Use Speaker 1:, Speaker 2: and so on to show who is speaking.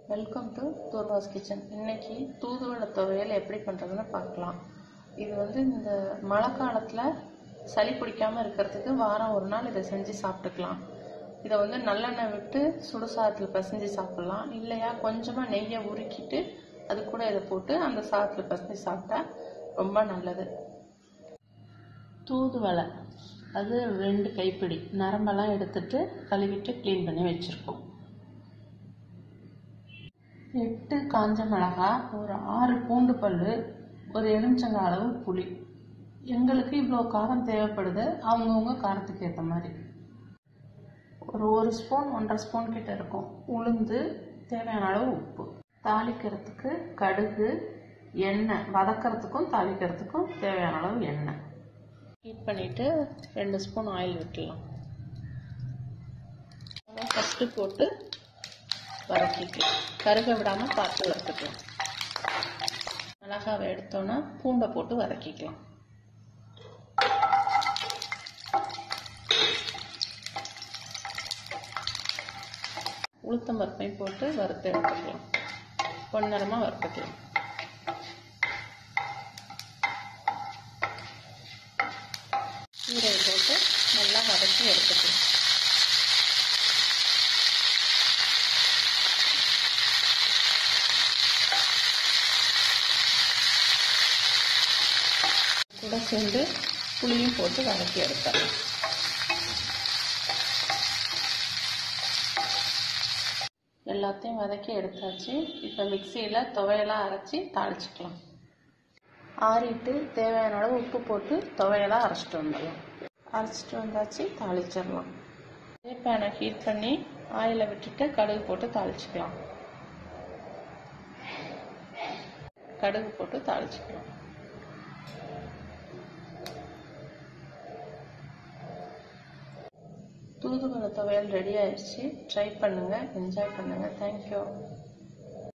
Speaker 1: welcome to தூர்வாஸ் kitchen இன்னைக்கு தூதுவளை துவையல் எப்படி பண்ணுறதுன்னு பார்க்கலாம் இது வந்து இந்த மழை காலத்தில் சளி பிடிக்காம இருக்கிறதுக்கு வாரம் ஒரு நாள் இதை செஞ்சு சாப்பிட்டுக்கலாம் இதை வந்து நல்லெண்ணெய் விட்டு சுடுசாதத்தில் பிசைஞ்சு சாப்பிட்லாம் இல்லையா கொஞ்சமாக நெய்யை உருக்கிட்டு அது கூட இதை போட்டு அந்த சாதத்தில் பிசைஞ்சு சாப்பிட்டா ரொம்ப நல்லது தூதுவளை அது ரெண்டு கைப்பிடி நரம்பெல்லாம் எடுத்துட்டு கழுவிட்டு க்ளீன் பண்ணி வச்சுருக்கோம் எட்டு காஞ்ச மிளகா ஒரு ஆறு பூண்டு பல் ஒரு எலுமிச்சங்க அளவு புளி எங்களுக்கு இவ்வளோ காரம் தேவைப்படுது அவங்கவுங்க காரத்துக்கு ஏற்ற மாதிரி ஒரு ஒரு ஸ்பூன் ஒன்றரை ஸ்பூன் கிட்ட இருக்கும் உளுந்து தேவையான அளவு உப்பு தாளிக்கிறதுக்கு கடுகு எண்ணெய் வதக்கிறதுக்கும் தாளிக்கிறதுக்கும் தேவையான அளவு எண்ணெய் ஹீட் பண்ணிவிட்டு ரெண்டு ஸ்பூன் ஆயில் விட்டுடலாம் ஃபஸ்ட்டு போட்டு வதக்கிக்கலாம் கருக விடாமல் பார்த்து வறுத்துக்கலாம் மிளகாவை எடுத்தோன்னா பூண்டை போட்டு வதக்கிக்கலாம் உளுத்தம் பருப்பையும் போட்டு வறுத்து எடுத்துக்கலாம் பொன்னிறமாக வறுத்துக்கலாம் கீரையை போட்டு நல்லா வதக்கி எடுத்துக்கலாம் கூட சேர்ந்து புளியும் போட்டு வதக்கி எடுத்துடலாம் எல்லாத்தையும் வதக்கி எடுத்தாச்சு இப்போ மிக்சியில் துவையெல்லாம் அரைச்சி தாளிச்சிக்கலாம் ஆறிட்டு தேவையான அளவு உப்பு போட்டு துவையெல்லாம் அரைச்சிட்டு வந்துடலாம் அரைச்சிட்டு வந்தாச்சு தாளிச்சிடலாம் அதே பேனை ஹீட் பண்ணி ஆயிலை விட்டுட்டு கடுகு போட்டு தாளிச்சிக்கலாம் கடுகு போட்டு தாளிச்சிக்கலாம் தூதுவளை துவையல் ரெடி ஆயிடுச்சு ட்ரை பண்ணுங்கள் என்ஜாய் பண்ணுங்கள் தேங்க்யூ